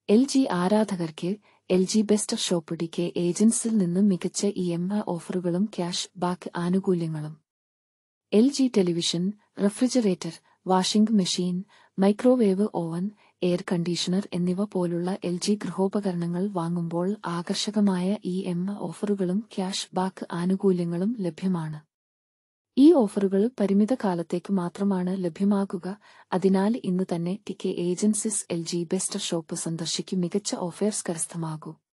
L G ആരാധകർക്ക് L G best shop D K ഏജൻസിൽ നിന്ന് മികച്ച ഇ എം ഐ ഓഫറുകളും ക്യാഷ് ബാക്ക് ആനുകൂല്യങ്ങളും L G television refrigerator washing machine microwave oven air conditioner എന്നിവ പോലുള്ള എൽ ജി ഗൃഹോപകരണങ്ങൾ വാങ്ങുമ്പോൾ ആകർഷകമായ ഇ എം ഐ ഓഫറുകളും ക്യാഷ് ബാക്ക് ആനുകൂല്യങ്ങളും ലഭ്യമാണ് ഈ ഓഫറുകൾ പരിമിത കാലത്തേക്ക് മാത്രമാണ് ലഭ്യമാകുക അതിനാൽ ഇന്ന് തന്നെ T K agencies L G best shop സന്ദർശിക്കും മികച്ച ഓഫേഴ്സ് കരസ്ഥമാകൂ